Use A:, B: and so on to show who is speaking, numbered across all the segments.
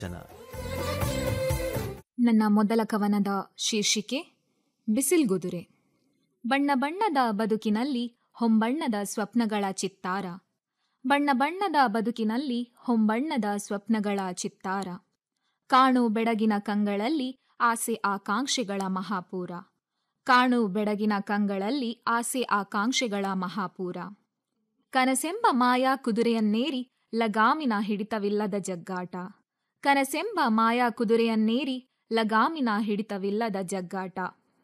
A: ಜನ
B: ನನ್ನ ಮೊದಲ ಕವನದ ಶೀರ್ಷಿಕೆ ಬಿಸಿಲ್ಗುದುರೆ ಬಣ್ಣ ಬಣ್ಣದ ಬದುಕಿನಲ್ಲಿ ಹೊಂಬಣ್ಣದ ಸ್ವಪ್ನಗಳ ಚಿತ್ತಾರ ಬಣ್ಣ ಬಣ್ಣದ ಬದುಕಿನಲ್ಲಿ ಹೊಂಬಣ್ಣದ ಸ್ವಪ್ನಗಳ ಚಿತ್ತಾರ ಕಾಣು ಬೆಡಗಿನ ಕಂಗಳಲ್ಲಿ ಆಸೆ ಆಕಾಂಕ್ಷೆಗಳ ಮಹಾಪೂರ ಕಾಣು ಬೆಡಗಿನ ಕಂಗಳಲ್ಲಿ ಆಸೆ ಆಕಾಂಕ್ಷೆಗಳ ಮಹಾಪೂರ ಕನಸೆಂಬ ಮಾಯಾ ಕುದುರೆಯನ್ನೇರಿ ಲಗಾಮಿನ ಹಿಡಿತವಿಲ್ಲದ ಜಗ್ಗಾಟ ಕನಸೆಂಬ ಮಾಯಾ ಕುದುರೆಯನ್ನೇರಿ ಲಗಾಮಿನ ಹಿಡಿತವಿಲ್ಲದ ಜಗ್ಗಾಟ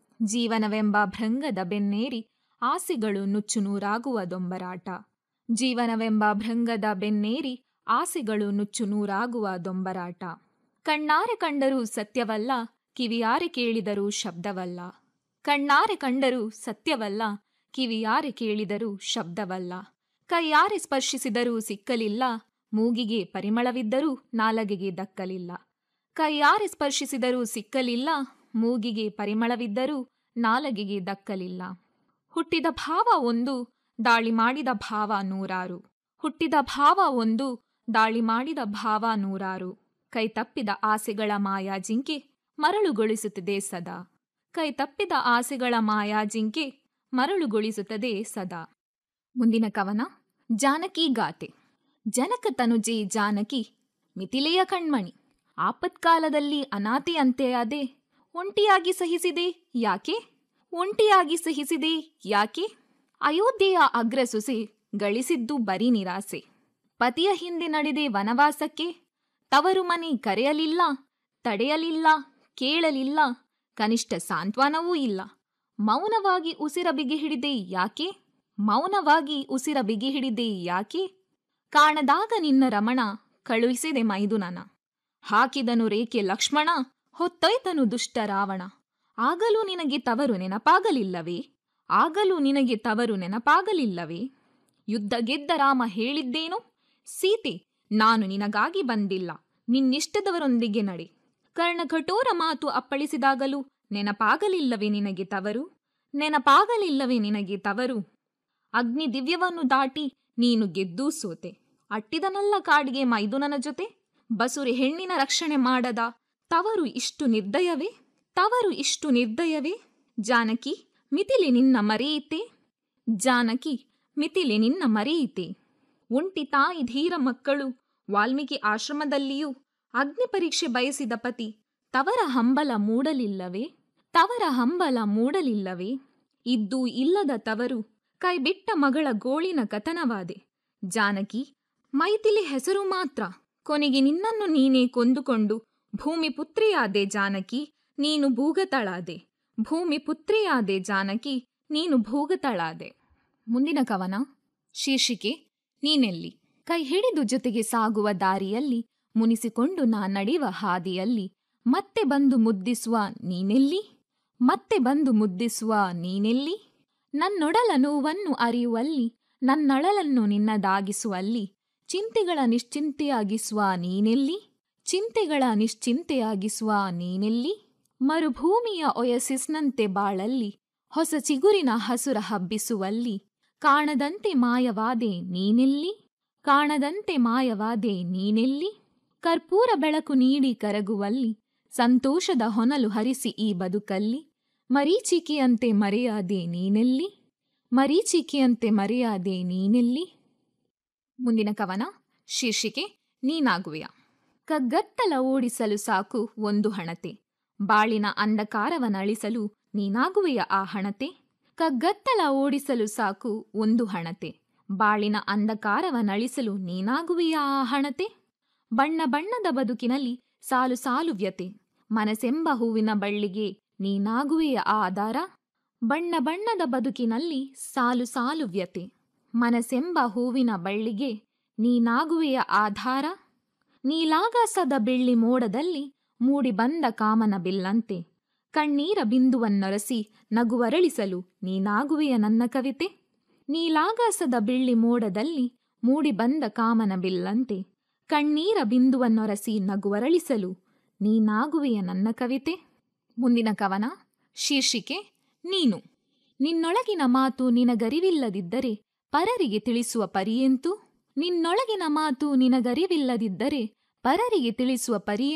B: ಜೀವನವೆಂಬ ಭೃಂಗದ ಬೆನ್ನೇರಿ ಆಸೆಗಳು ನುಚ್ಚು ನೂರಾಗುವ ದೊಂಬರಾಟ ಜೀವನವೆಂಬ ಭೃಂಗದ ಬೆನ್ನೇರಿ ಆಸೆಗಳು ನುಚ್ಚು ನೂರಾಗುವ ದೊಂಬರಾಟ ಕಣ್ಣಾರೆ ಕಂಡರೂ ಸತ್ಯವಲ್ಲ ಕಿವಿಯಾರೆ ಕೇಳಿದರೂ ಶಬ್ದವಲ್ಲ ಕಣ್ಣಾರೆ ಕಂಡರೂ ಸತ್ಯವಲ್ಲ ಕಿವಿಯಾರೆ ಕೇಳಿದರೂ ಶಬ್ದವಲ್ಲ ಕೈಯಾರೆ ಸ್ಪರ್ಶಿಸಿದರೂ ಸಿಕ್ಕಲಿಲ್ಲ ಮೂಗಿಗೆ ಪರಿಮಳವಿದ್ದರೂ ನಾಲಗೆಗೆ ದಕ್ಕಲಿಲ್ಲ ಕೈಯಾರೆ ಸ್ಪರ್ಶಿಸಿದರೂ ಸಿಕ್ಕಲಿಲ್ಲ ಮೂಗಿಗೆ ಪರಿಮಳವಿದ್ದರೂ ನಾಲಗೆಗೆ ದಕ್ಕಲಿಲ್ಲ ಹುಟ್ಟಿದ ಭಾವ ಒಂದು ದಾಳಿ ಮಾಡಿದ ಭಾವ ನೂರಾರು ಹುಟ್ಟಿದ ಭಾವ ಒಂದು ದಾಳಿ ಮಾಡಿದ ಭಾವ ನೂರಾರು ಕೈ ತಪ್ಪಿದ ಆಸೆಗಳ ಮಾಯಾ ಜಿಂಕೆ ಮರಳುಗೊಳಿಸುತ್ತದೆ ಸದಾ ಕೈ ತಪ್ಪಿದ ಆಸೆಗಳ ಮಾಯಾ ಜಿಂಕೆ ಮರಳುಗೊಳಿಸುತ್ತದೆ ಸದಾ ಮುಂದಿನ ಕವನ ಜಾನಕಿ ಗಾತೆ ಜನಕ ತನುಜೆ ಜಾನಕಿ ಮಿಥಿಲೆಯ ಕಣ್ಮಣಿ ಆಪತ್ಕಾಲದಲ್ಲಿ ಅನಾಥೆಯಂತೆ ಅದೇ ಒಂಟಿಯಾಗಿ ಸಹಿಸಿದೆ ಯಾಕೆ ಒಂಟಿಯಾಗಿ ಸಹಿಸಿದೆ ಯಾಕೆ ಅಯೋಧ್ಯೆಯ ಅಗ್ರಸೊಸೆ ಗಳಿಸಿದ್ದು ಬರೀ ನಿರಾಸೆ ಪತಿಯ ಹಿಂದೆ ನಡೆದೆ ವನವಾಸಕ್ಕೆ ತವರು ಮನೆ ಕರೆಯಲಿಲ್ಲ ತಡೆಯಲಿಲ್ಲ ಕೇಳಲಿಲ್ಲ ಕನಿಷ್ಠ ಸಾಂತ್ವನವೂ ಇಲ್ಲ ಮೌನವಾಗಿ ಉಸಿರ ಬಿಗಿ ಹಿಡಿದೆ ಯಾಕೆ ಮೌನವಾಗಿ ಉಸಿರ ಬಿಗಿ ಹಿಡಿದೆ ಯಾಕೆ ಕಾಣದಾಗ ನಿನ್ನ ರಮಣ ಕಳುಹಿಸಿದೆ ಮೈದುನನ ಹಾಕಿದನು ರೇಖೆ ಲಕ್ಷ್ಮಣ ಹೊತ್ತೊಯ್ತನು ದುಷ್ಟ ರಾವಣ ಆಗಲೂ ನಿನಗೆ ತವರು ನೆನಪಾಗಲಿಲ್ಲವೇ ಆಗಲೂ ನಿನಗೆ ತವರು ನೆನಪಾಗಲಿಲ್ಲವೇ ಯುದ್ಧ ಗೆದ್ದ ರಾಮ ಹೇಳಿದ್ದೇನು ಸೀತೆ ನಾನು ನಿನಗಾಗಿ ಬಂದಿಲ್ಲ ನಿನ್ನಿಷ್ಟದವರೊಂದಿಗೆ ನಡೆ ಕರ್ಣ ಕಠೋರ ಮಾತು ಅಪ್ಪಳಿಸಿದಾಗಲೂ ನೆನಪಾಗಲಿಲ್ಲವೇ ನಿನಗೆ ತವರು ನೆನಪಾಗಲಿಲ್ಲವೇ ನಿನಗೆ ತವರು ಅಗ್ನಿ ದಿವ್ಯವನ್ನು ದಾಟಿ ನೀನು ಗೆದ್ದೂ ಸೋತೆ ಅಟ್ಟಿದನಲ್ಲ ಕಾಡಿಗೆ ಮೈದುನನ ಜೊತೆ ಬಸುರಿ ಹೆಣ್ಣಿನ ರಕ್ಷಣೆ ಮಾಡದ ತವರು ಇಷ್ಟು ನಿರ್ದಯವೇ ತವರು ಇಷ್ಟು ನಿರ್ದಯವೇ ಜಾನಕಿ ಮಿತಿಲಿ ನಿನ್ನ ಮರೆಯಿತೆ ಜಾನಕಿ ಮಿತಿಲಿ ನಿನ್ನ ಮರೆಯಿತೆ ಒಂಟಿ ತಾಯಿ ಧೀರ ಮಕ್ಕಳು ವಾಲ್ಮೀಕಿ ಆಶ್ರಮದಲ್ಲಿಯೂ ಅಗ್ನಿ ಪರೀಕ್ಷೆ ಬಯಸಿದ ಪತಿ ತವರ ಹಂಬಲ ಮೂಡಲಿಲ್ಲವೇ ತವರ ಹಂಬಲ ಮೂಡಲಿಲ್ಲವೇ ಇದ್ದೂ ಇಲ್ಲದ ತವರು ಕೈಬಿಟ್ಟ ಮಗಳ ಗೋಳಿನ ಕಥನವಾದೆ ಜಾನಕಿ ಮೈಥಿಲಿ ಹೆಸರು ಮಾತ್ರ ಕೊನೆಗೆ ನಿನ್ನನ್ನು ನೀನೇ ಕೊಂದುಕೊಂಡು ಭೂಮಿ ಪುತ್ರಿಯಾದೆ ಜಾನಕಿ ನೀನು ಭೂಗತಳಾದೆ ಭೂಮಿ ಪುತ್ರಿಯಾದೆ ಜಾನಕಿ ನೀನು ಭೂಗತಳಾದೆ ಮುಂದಿನ ಕವನ ಶೀರ್ಷಿಕೆ ನೀನೆಲ್ಲಿ ಕೈ ಹಿಡಿದು ಜೊತೆಗೆ ಸಾಗುವ ದಾರಿಯಲ್ಲಿ ಮುನಿಸಿಕೊಂಡು ನಾ ನಡೆಯುವ ಹಾದಿಯಲ್ಲಿ ಮತ್ತೆ ಬಂದು ಮುದ್ದಿಸುವ ನೀನೆಲ್ಲಿ ಮತ್ತೆ ಬಂದು ಮುದ್ದಿಸುವ ನೀನೆಲ್ಲಿ ನನ್ನೊಡಲ ನೋವನ್ನು ಅರಿಯುವಲ್ಲಿ ನನ್ನಳಲನ್ನು ನಿನ್ನದಾಗಿಸುವಲ್ಲಿ ಚಿಂತೆಗಳ ನಿಶ್ಚಿಂತೆಯಾಗಿಸುವ ನೀನೆಲ್ಲಿ ಚಿಂತೆಗಳ ನಿಶ್ಚಿಂತೆಯಾಗಿಸುವ ನೀನೆಲ್ಲಿ ಮರುಭೂಮಿಯ ಒಯಸಿಸ್ನಂತೆ ಬಾಳಲ್ಲಿ ಹೊಸ ಚಿಗುರಿನ ಹಸುರ ಹಬ್ಬಿಸುವಲ್ಲಿ ಕಾಣದಂತೆ ಮಾಯವಾದೆ ನೀನೆಲ್ಲಿ ಕಾಣದಂತೆ ಮಾಯವಾದೆ ನೀನೆಲ್ಲಿ ಕರ್ಪೂರ ಬೆಳಕು ನೀಡಿ ಕರಗುವಲ್ಲಿ ಸಂತೋಷದ ಹೊನಲು ಹರಿಸಿ ಈ ಬದುಕಲ್ಲಿ ಮರೀಚಿಕೆಯಂತೆ ಮರೆಯಾದೆ ನೀನೆಲ್ಲಿ ಮರೀಚಿಕೆಯಂತೆ ಮರೆಯಾದೆ ನೀನೆಲ್ಲಿ ಮುಂದಿನ ಕವನ ಶೀರ್ಷಿಕೆ ನೀನಾಗುವೆಯ ಕಗ್ಗತ್ತಲ ಓಡಿಸಲು ಸಾಕು ಒಂದು ಹಣತೆ ಬಾಳಿನ ಅಂಧಕಾರವನಳಿಸಲು ನೀನಾಗುವೆಯ ಆ ಹಣತೆ ಕಗ್ಗತ್ತಲ ಓಡಿಸಲು ಸಾಕು ಒಂದು ಹಣತೆ ಬಾಳಿನ ಅಂಧಕಾರವನಳಿಸಲು ನೀನಾಗುವೆಯ ಆ ಹಣತೆ ಬಣ್ಣ ಬಣ್ಣದ ಬದುಕಿನಲ್ಲಿ ಸಾಲು ಸಾಲು ವ್ಯತೆ ಮನಸೆಂಬ ಹೂವಿನ ಬಳ್ಳಿಗೆ ನೀನಾಗುವೆಯ ಆಧಾರ ಬಣ್ಣ ಬಣ್ಣದ ಬದುಕಿನಲ್ಲಿ ಸಾಲು ಸಾಲು ವ್ಯತೆ ಮನಸೆಂಬ ಹೂವಿನ ಬಳ್ಳಿಗೆ ನೀನಾಗುವೆಯ ಆಧಾರ ನೀಲಾಗಾಸದ ಬೆಳ್ಳಿ ಮೋಡದಲ್ಲಿ ಮೂಡಿ ಬಂದ ಕಾಮನ ಬಿಲ್ಲಂತೆ ಕಣ್ಣೀರ ಬಿಂದುವನ್ನೊರಸಿ ನಗುವರಳಿಸಲು ನೀನಾಗುವೆಯ ನನ್ನ ಕವಿತೆ ನೀಲಾಗಾಸದ ಬೆಳ್ಳಿ ಮೋಡದಲ್ಲಿ ಮೂಡಿ ಬಂದ ಕಾಮನ ಬಿಲ್ಲಂತೆ ಕಣ್ಣೀರ ಬಿಂದುವನ್ನೊರಸಿ ನಗುವರಳಿಸಲು ನೀನಾಗುವೆಯ ನನ್ನ ಕವಿತೆ ಮುಂದಿನ ಕವನ ಶೀರ್ಷಿಕೆ ನೀನು ನಿನ್ನೊಳಗಿನ ಮಾತು ನಿನಗರಿವಿಲ್ಲದಿದ್ದರೆ ಪರರಿಗೆ ತಿಳಿಸುವ ಪರಿಯೆಂತು ನಿನ್ನೊಳಗಿನ ಮಾತು ನಿನಗರಿವಿಲ್ಲದಿದ್ದರೆ ಪರರಿಗೆ ತಿಳಿಸುವ ಪರಿ